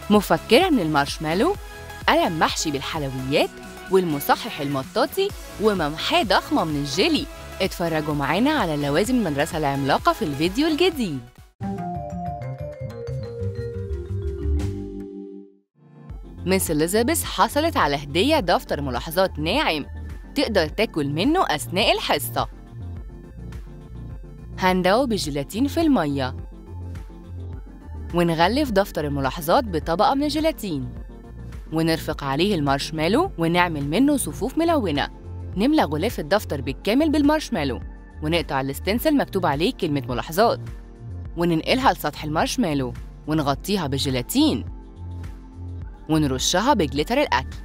مفكرة من المارشميلو قلم محشي بالحلويات والمصحح المطاطي وممحاه ضخمة من الجيلي اتفرجوا معانا على لوازم المدرسة العملاقة في الفيديو الجديد مس إليزابيث حصلت على هدية دفتر ملاحظات ناعم تقدر تاكل منه أثناء الحصة هندعه بجيلاتين في المية ونغلف دفتر الملاحظات بطبقة من الجيلاتين ونرفق عليه المارشميلو ونعمل منه صفوف ملونة نملى غلاف الدفتر بالكامل بالمارشميلو ونقطع الستنسل مكتوب عليه كلمة ملاحظات وننقلها لسطح المارشميلو ونغطيها بالجيلاتين ونرشها بجليتر الأكل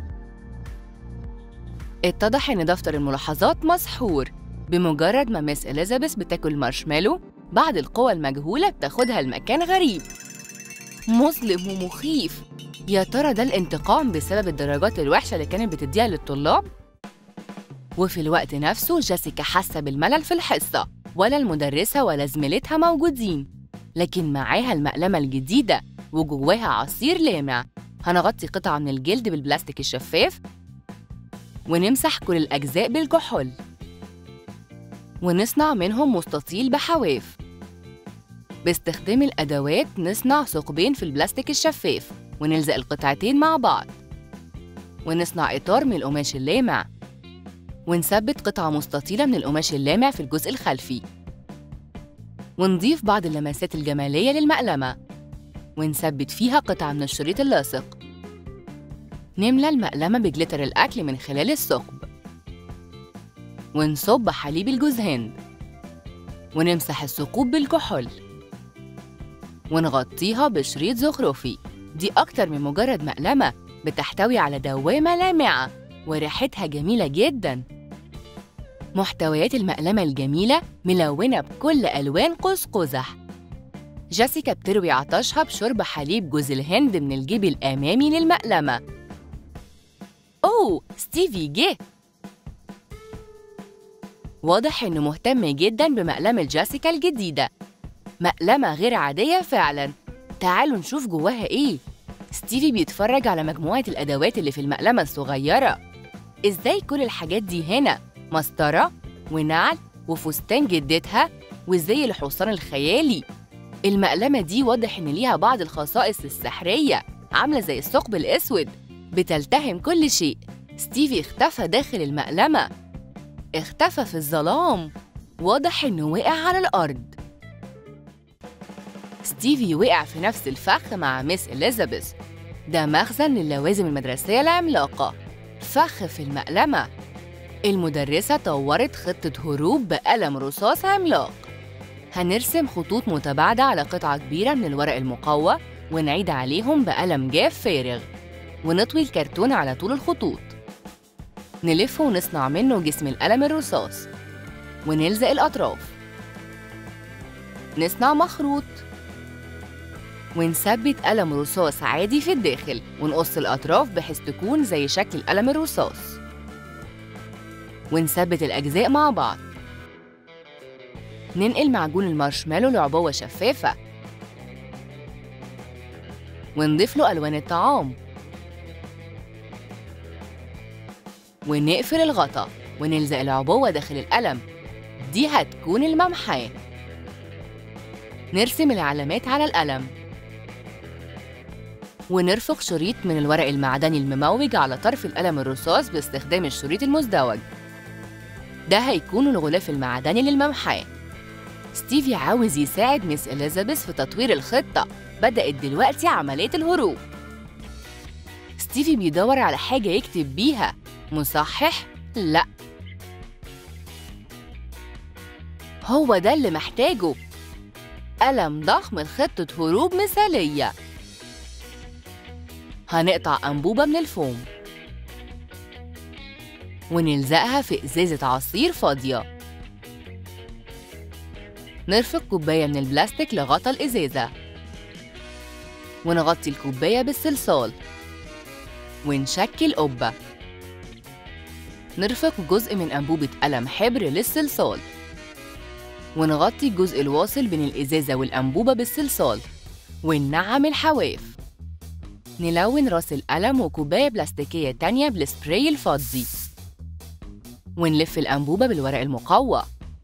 اتضح إن دفتر الملاحظات مسحور بمجرد ما مس إليزابيث بتاكل مارشميلو بعد القوى المجهولة بتاخدها لمكان غريب مظلم ومخيف يا ترى ده الانتقام بسبب الدرجات الوحشة اللي كانت بتديها للطلاب؟ وفي الوقت نفسه جيسيكا حاسة بالملل في الحصة ولا المدرسة ولا زميلتها موجودين لكن معاها المقلمة الجديدة وجواها عصير لامع هنغطي قطعة من الجلد بالبلاستيك الشفاف ونمسح كل الأجزاء بالكحول ونصنع منهم مستطيل بحواف باستخدام الأدوات نصنع ثقبين في البلاستيك الشفاف ونلزق القطعتين مع بعض ونصنع إطار من القماش اللامع ونثبت قطعة مستطيلة من القماش اللامع في الجزء الخلفي ونضيف بعض اللمسات الجمالية للمقلمة ونثبت فيها قطعة من الشريط اللاصق نملى المقلمة بجليتر الأكل من خلال الثقب ونصب حليب الجوز هند ونمسح الثقوب بالكحول ونغطيها بشريط زخرفي دي أكتر من مجرد مقلمة بتحتوي على دوامة لامعة وريحتها جميلة جداً محتويات المقلمة الجميلة ملونة بكل ألوان قوس قزح جيسيكا بتروي عطشها بشرب حليب جوز الهند من الجيب الأمامي للمقلمة أوه ستيفي جه واضح إنه مهتم جدا بمقلمة جيسيكا الجديدة مقلمة غير عادية فعلا تعالوا نشوف جواها إيه ستيفي بيتفرج على مجموعة الأدوات اللي في المقلمة الصغيرة إزاي كل الحاجات دي هنا مسطرة ونعل وفستان جدتها وزي الحصان الخيالي المقلمة دي واضح إن ليها بعض الخصائص السحرية عاملة زي الثقب الأسود بتلتهم كل شيء ستيفي اختفى داخل المقلمة اختفى في الظلام واضح إنه وقع على الأرض ستيفي وقع في نفس الفخ مع ميس إليزابيث ده مخزن للوازم المدرسية العملاقة فخ في المقلمة المدرسة طورت خطة هروب بقلم رصاص عملاق هنرسم خطوط متباعدة على قطعة كبيرة من الورق المقوى ونعيد عليهم بقلم جاف فارغ ونطوي الكرتون على طول الخطوط نلفه ونصنع منه جسم القلم الرصاص ونلزق الأطراف نصنع مخروط ونثبت قلم رصاص عادي في الداخل ونقص الأطراف بحيث تكون زي شكل القلم الرصاص ونثبت الأجزاء مع بعض ننقل معجون المارشميلو لعبوة شفافة ونضيف له ألوان الطعام ونقفل الغطا ونلزق العبوة داخل القلم دي هتكون الممحاه نرسم العلامات على القلم ونرفق شريط من الورق المعدني المموج على طرف القلم الرصاص باستخدام الشريط المزدوج ده هيكون الغلاف المعدني للممحاه ستيفي عاوز يساعد ميس إليزابيث في تطوير الخطة بدأت دلوقتي عملية الهروب ستيفي بيدور على حاجة يكتب بيها مصحح؟ لأ هو ده اللي محتاجه قلم ضخم لخطة هروب مثالية هنقطع أنبوبة من الفوم ونلزقها في إزازة عصير فاضية نرفق كوباية من البلاستيك لغطا الإزازة ونغطي الكوباية بالصلصال ونشكل قبة نرفق جزء من أنبوبة قلم حبر للصلصال ونغطي الجزء الواصل بين الإزازة والأنبوبة بالصلصال وننعم الحواف نلون راس القلم وكوباية بلاستيكية تانية بالسبراي الفضي ونلف الأنبوبة بالورق المقوى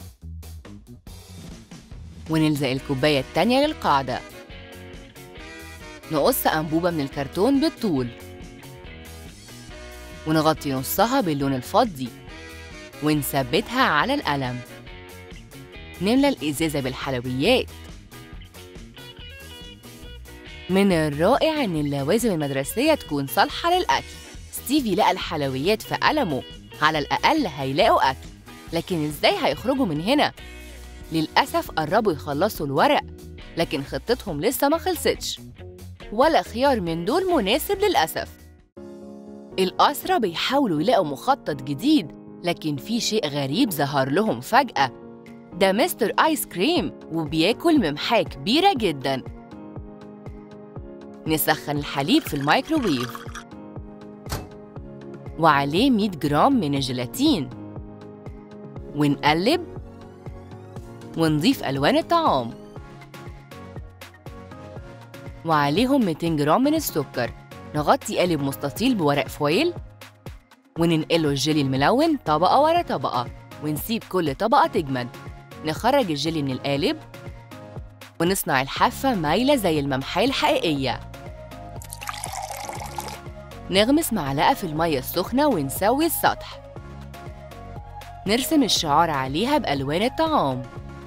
ونلزق الكوباية التانية للقاعدة نقص أنبوبة من الكرتون بالطول ونغطي نصها باللون الفضي ونثبتها على القلم نملى الإزازة بالحلويات من الرائع إن اللوازم المدرسية تكون صالحة للأكل ستيفي لقى الحلويات في قلمه على الأقل هيلاقوا أكل لكن إزاي هيخرجوا من هنا؟ للأسف قربوا يخلصوا الورق لكن خطتهم لسه ما خلصتش ولا خيار من دول مناسب للأسف الأسرة بيحاولوا يلاقوا مخطط جديد لكن في شيء غريب ظهر لهم فجأة ده مستر آيس كريم وبياكل ممحاة كبيرة جدا نسخن الحليب في الميكروويف وعليه 100 جرام من الجيلاتين ونقلب ونضيف ألوان الطعام وعليهم 200 جرام من السكر نغطي قالب مستطيل بورق فويل وننقله الجيلي الملون طبقة ورا طبقة ونسيب كل طبقة تجمد نخرج الجيلي من القالب ونصنع الحافة مايلة زي الممحاة الحقيقية نغمس معلقة في المية السخنة ونسوي السطح نرسم الشعار عليها بألوان الطعام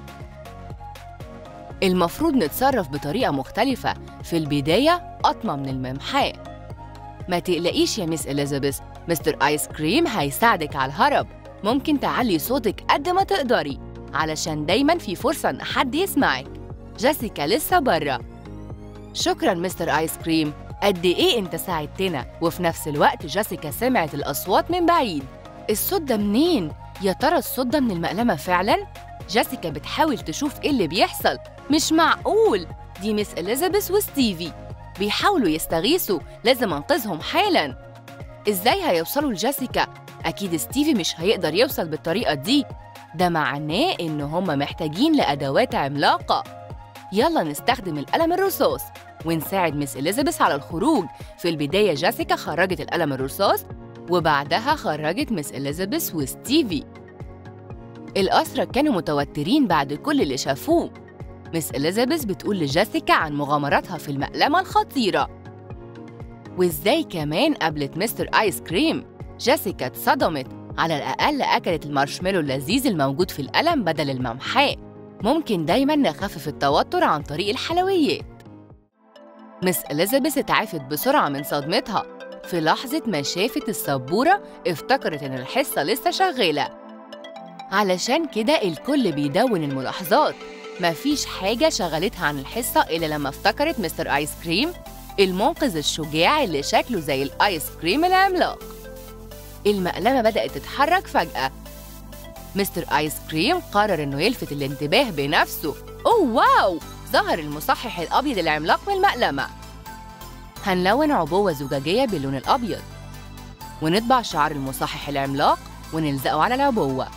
المفروض نتصرف بطريقة مختلفة في البداية قطمة من الممحاة ما تقلقيش يا مس إليزابيث مستر آيس كريم هيساعدك على الهرب ممكن تعلي صوتك قد ما تقدري علشان دايما في فرصة إن حد يسمعك جيسيكا لسه برا شكرا مستر آيس كريم قد إيه أنت ساعدتنا وفي نفس الوقت جيسيكا سمعت الأصوات من بعيد الصوت ده منين؟ يا ترى الصوت ده من المقلمة فعلا؟ جيسيكا بتحاول تشوف إيه اللي بيحصل مش معقول دي مس إليزابيث وستيفي بيحاولوا يستغيثوا لازم أنقذهم حالا إزاي هيوصلوا لجيسيكا؟ أكيد ستيفي مش هيقدر يوصل بالطريقة دي ده معناه إن هم محتاجين لأدوات عملاقة يلا نستخدم القلم الرصاص ونساعد مس إليزابيث على الخروج في البداية جيسيكا خرجت القلم الرصاص وبعدها خرجت مس إليزابيث وستيفي الأسرة كانوا متوترين بعد كل اللي شافوه مس إليزابيث بتقول لجيسيكا عن مغامراتها في المقلمة الخطيرة وإزاي كمان قابلت مستر آيس كريم جيسيكا اتصدمت على الأقل أكلت المارشميلو اللذيذ الموجود في القلم بدل الممحاة ممكن دايما نخفف التوتر عن طريق الحلويات مس إليزابيث اتعافت بسرعة من صدمتها في لحظة ما شافت السبورة افتكرت إن الحصة لسه شغالة علشان كده الكل بيدون الملاحظات مفيش حاجة شغلتها عن الحصة إلا لما افتكرت مستر آيس كريم المنقذ الشجاع اللي شكله زي الآيس كريم العملاق المقلمة بدأت تتحرك فجأة مستر آيس كريم قرر إنه يلفت الانتباه بنفسه أوه واو ظهر المصحح الأبيض العملاق من المقلمة هنلون عبوة زجاجية باللون الأبيض ونطبع شعار المصحح العملاق ونلزقه على العبوة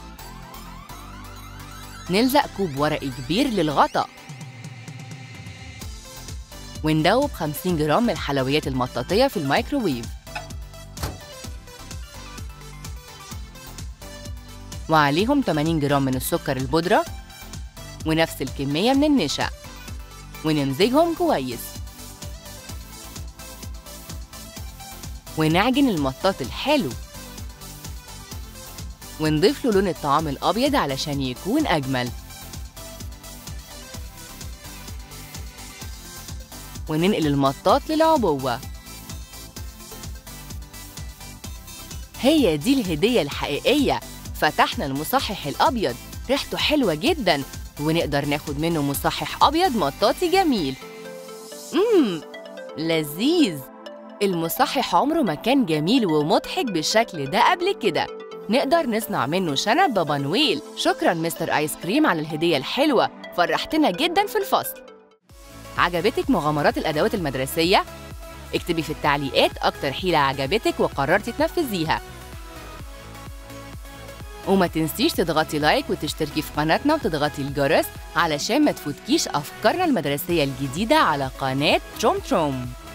نلزق كوب ورقي كبير للغطاء وندوب 50 جرام من الحلويات المطاطية في الميكروويف وعليهم 80 جرام من السكر البودرة ونفس الكمية من النشا ونمزجهم كويس ونعجن المطاط الحلو ونضيف له لون الطعام الأبيض علشان يكون أجمل وننقل المطاط للعبوة هي دي الهدية الحقيقية فتحنا المصحح الأبيض ريحته حلوة جدا ونقدر ناخد منه مصحح أبيض مطاطي جميل مم لذيذ المصحح عمره ما كان جميل ومضحك بالشكل ده قبل كده نقدر نصنع منه شنب بابا نويل شكرا مستر آيس كريم على الهدية الحلوة فرحتنا جدا في الفصل عجبتك مغامرات الأدوات المدرسية؟ اكتبي في التعليقات أكتر حيلة عجبتك وقررتي تنفذيها وما تنسيش تضغطي لايك وتشتركي في قناتنا وتضغطي الجرس علشان ما تفوتكيش أفكارنا المدرسية الجديدة على قناة تروم تروم